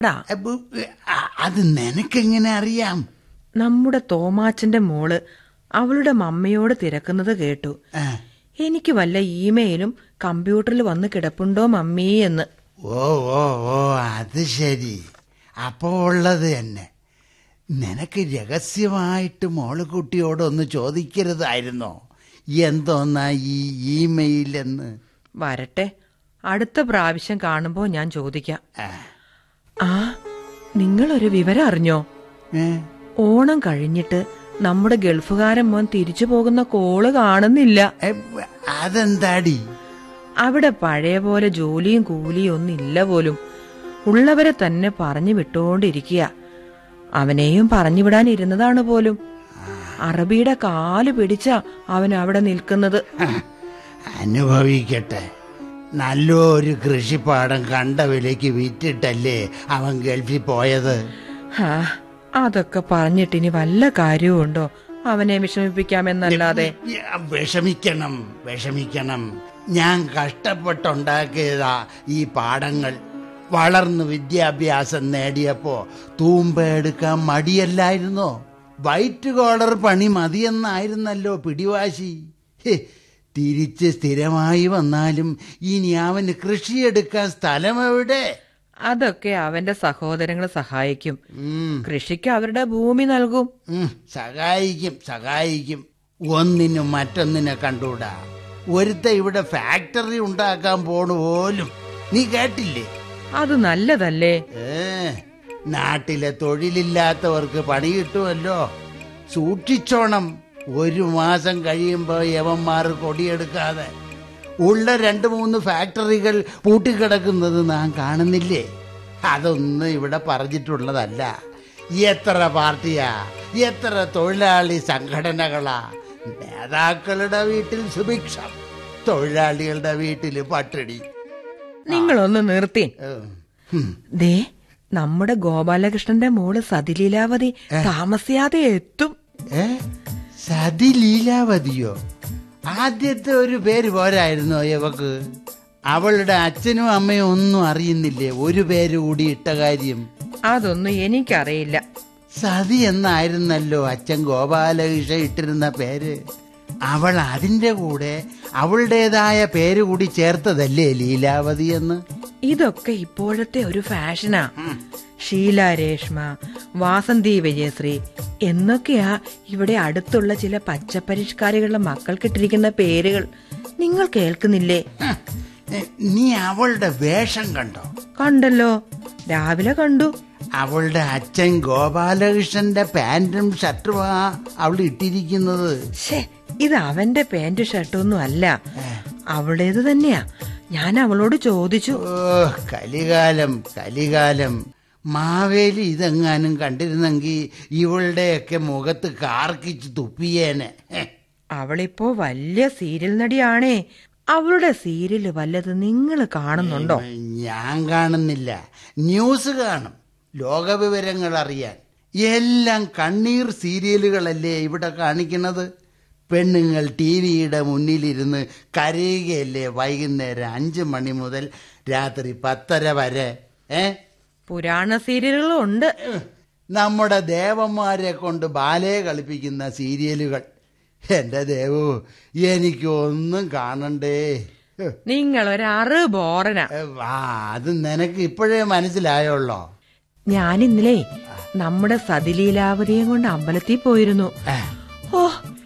ടാ അപ്പൊ, അ- അത് നിനക്കെങ്ങനെ അറിയാം നമ്മുടെ തോമാച്ചന്റെ മോള് അവളുടെ മമ്മയോട് തിരക്കുന്നത് കേട്ടു ആ, എനിക്ക് വല്ല ഇമെയിലും കമ്പ്യൂട്ടറിൽ വന്ന് കിടപ്പുണ്ടോ മമ്മീ എന്ന് ഓ ഓ ഓ അത് ശരി അപ്പോ ഉള്ളത് തന്നെ നിനക്ക് രഹസ്യമായിട്ട് മോളുകുട്ടിയോടൊന്ന് ചോദിക്കരുതായിരുന്നോ എന്തോന്നാ ഈ ഇമെയിൽ എന്ന് വരട്ടെ അടുത്ത പ്രാവശ്യം കാണുമ്പോ ഞാൻ ചോദിക്കാം ആ, ആ നിങ്ങളൊരു വിവരം അറിഞ്ഞോ ഏ? ഓണം കഴിഞ്ഞിട്ട് നമ്മുടെ ഗൾഫുകാരൻ മോൻ തിരിച്ചു പോകുന്ന കോള് കാണുന്നില്ല എ, അതെന്താടി അവിടെ പഴയ പോലെ ജോലിയും കൂലിയും ഒന്നും ഇല്ല പോലും ഉള്ളവരെ തന്നെ പറഞ്ഞു വിട്ടുകൊണ്ടിരിക്കുക അവനെയും പറഞ്ഞു വിടാൻ ഇരുന്നതാണ് പോലും അറബിയുടെ കാല് പിടിച്ച അവൻ അവിടെ നിൽക്കുന്നത് അനുഭവിക്കട്ടെ നല്ലൊരു കൃഷിപ്പാടം കണ്ട വിലയ്ക്ക് വിറ്റിട്ടല്ലേ അവൻ ഗൾഫിൽ പോയത് ഹാ, അതൊക്കെ പറഞ്ഞിട്ടിനി വല്ല കാര്യവും ഉണ്ടോ അവനെ വിഷമിപ്പിക്കാമെന്നല്ലാതെ വിഷമിക്കണം വിഷമിക്കണം ഞാൻ കഷ്ടപ്പെട്ടുണ്ടാക്കിയതാ ഈ പാടങ്ങൾ വളർന്ന് വിദ്യാഭ്യാസം നേടിയപ്പോ തൂമ്പ എടുക്കാൻ മടിയല്ലായിരുന്നോ വൈറ്റ് കോളർ പണി മതിയെന്നായിരുന്നല്ലോ പിടിവാശി ഹെ, തിരിച്ച് സ്ഥിരമായി വന്നാലും ഇനി അവന് കൃഷിയെടുക്കാൻ സ്ഥലമെവിടെ അതൊക്കെ അവന്റെ സഹോദരങ്ങൾ സഹായിക്കും ഉം കൃഷിക്ക് അവരുടെ ഭൂമി നൽകും ഉം, സഹായിക്കും സഹായിക്കും ഒന്നിനും മറ്റൊന്നിനെ കണ്ടൂടാ ഒരുത്ത ഇവിടെ ഫാക്ടറി ഉണ്ടാക്കാൻ പോണു പോലും നീ കേട്ടില്ലേ അത് നല്ലതല്ലേ ഏ നാട്ടിലെ തൊഴിലില്ലാത്തവർക്ക് പണി കിട്ടുമല്ലോ സൂക്ഷിച്ചോണം ഒരു മാസം കഴിയുമ്പോ യവന്മാർ കൊടിയെടുക്കാതെ ഉള്ള രണ്ട് മൂന്ന് ഫാക്ടറികൾ പൂട്ടിക്കിടക്കുന്നത് നാം കാണുന്നില്ലേ അതൊന്നും ഇവിടെ പറഞ്ഞിട്ടുള്ളതല്ല എത്ര പാർട്ടിയാ എത്ര തൊഴിലാളി സംഘടനകളാ നേതാക്കളുടെ വീട്ടിൽ സുഭിക്ഷം തൊഴിലാളികളുടെ വീട്ടിൽ പട്ടിണി നിങ്ങളൊന്ന് നിർത്തി ഏഹ്. ഹും. ദേ നമ്മുടെ ഗോപാലകൃഷ്ണന്റെ മോള് സതിലീലാവതി താമസിയാതെ എത്തും ഏ സതി ലീലാവതിയോ ആദ്യത്തെ ഒരു പേര് പോരായിരുന്നോ ഇവക്ക് അവളുടെ അച്ഛനും അമ്മയും ഒന്നും അറിയുന്നില്ലേ ഒരു പേര് കൂടി ഇട്ട കാര്യം അതൊന്നും എനിക്കറിയില്ല സതി എന്നായിരുന്നല്ലോ അച്ഛൻ ഗോപാലകൃഷ്ണ ഇട്ടിരുന്ന പേര് അവൾ അതിന്റെ കൂടെ അവളുടേതായ പേര് കൂടി ചേർത്തതല്ലേ ലീലാവതി എന്ന് ഇതൊക്കെ ഇപ്പോഴത്തെ ഒരു ഫാഷനാ ഷീല രേഷ്മ വാസന്തി വിജയശ്രീ എന്നൊക്കെയാ ഇവിടെ അടുത്തുള്ള ചില പച്ചപ്പരിഷ്കാരികളുടെ മക്കൾക്കിട്ടിരിക്കുന്ന പേരുകൾ നിങ്ങൾ കേൾക്കുന്നില്ലേ ഹ്, ഏ, നീ അവളുടെ വേഷം കണ്ടോ കണ്ടല്ലോ രാവിലെ കണ്ടു അവളുടെ അച്ഛൻ ഗോപാലകൃഷ്ണന്റെ പാന്റും ഷർട്ടുമാ അവൾ ഇട്ടിരിക്കുന്നത് ഷേ ഇത് അവന്റെ പാന്റ് ഷർട്ടൊന്നും അല്ല അവളുടേത് തന്നെയാ ഞാൻ അവളോട് ചോദിച്ചു ഓ കലികാലം കലികാലം മാവേലി ഇതെങ്ങാനും കണ്ടിരുന്നെങ്കിൽ ഇവളുടെയൊക്കെ മുഖത്ത് കാർക്കിച്ച് തുപ്പിയേനെ ഹെ, അവളിപ്പോ വലിയ സീരിയൽ നടിയാണേ അവളുടെ സീരിയല് വല്ലത് നിങ്ങൾ കാണുന്നുണ്ടോ ഞാൻ കാണുന്നില്ല ന്യൂസ് കാണും ലോകവിവരങ്ങൾ അറിയാൻ എല്ലാം കണ്ണീർ സീരിയലുകളല്ലേ ഇവിടെ കാണിക്കുന്നത് പെണ്ണുങ്ങൾ ടി വിയുടെ മുന്നിലിരുന്ന് കരയുകയല്ലേ വൈകുന്നേരം അഞ്ച് മണി മുതൽ രാത്രി പത്തര വരെ ഏ പുരാണ സീരിയലുകളും ഉണ്ട് നമ്മുടെ ദേവന്മാരെ കൊണ്ട് ബാലയെ കളിപ്പിക്കുന്ന സീരിയലുകൾ എന്റെ ദേവു എനിക്കൊന്നും കാണണ്ടേ ഹ്. നിങ്ങൾ ഒരു അറ് ബോറനാ ഏ, ആ അത് നിനക്ക് ഇപ്പോഴേ മനസ്സിലായോളോ ഞാൻ ഇന്നലെ നമ്മുടെ സതിലീലാവതിയെ കൊണ്ട് അമ്പലത്തിൽ പോയിരുന്നു ഏ, ഓ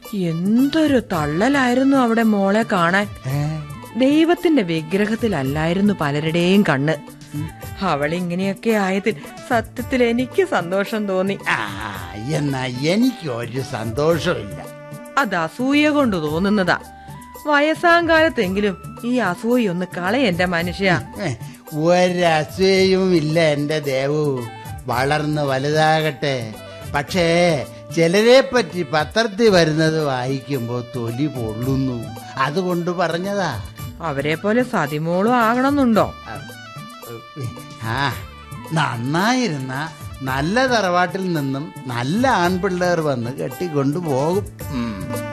എന്തൊരു തള്ളലായിരുന്നു അവിടെ മോളെ കാണാൻ ഏ, ദൈവത്തിന്റെ വിഗ്രഹത്തിലല്ലായിരുന്നു പലരുടെയും കണ്ണ് അവളിങ്ങനെയൊക്കെ ആയതിൽ സത്യത്തിൽ എനിക്ക് സന്തോഷം തോന്നി ആ എന്നാ എനിക്ക് ഒരു സന്തോഷമില്ല അത് അസൂയ കൊണ്ട് തോന്നുന്നതാ വയസ്സാങ്കാലത്തെങ്കിലും ഈ അസൂയ ഒന്ന് കളയെന്റെ മനുഷ്യ ഏ, ഒരസൂയയും ഇല്ല എന്റെ ദേവു വളർന്ന് വലുതാകട്ടെ പക്ഷേ ചിലരെ പറ്റി പത്രത്തിൽ വരുന്നത് വായിക്കുമ്പോ തൊലി പൊള്ളുന്നു അതുകൊണ്ട് പറഞ്ഞതാ അവരെ പോലെ സതിമോളും ആകണമെന്നുണ്ടോ ആ നന്നായിരുന്ന നല്ല തറവാട്ടിൽ നിന്നും നല്ല ആൺപിള്ളേർ വന്ന് കെട്ടിക്കൊണ്ടു പോകും ഉം.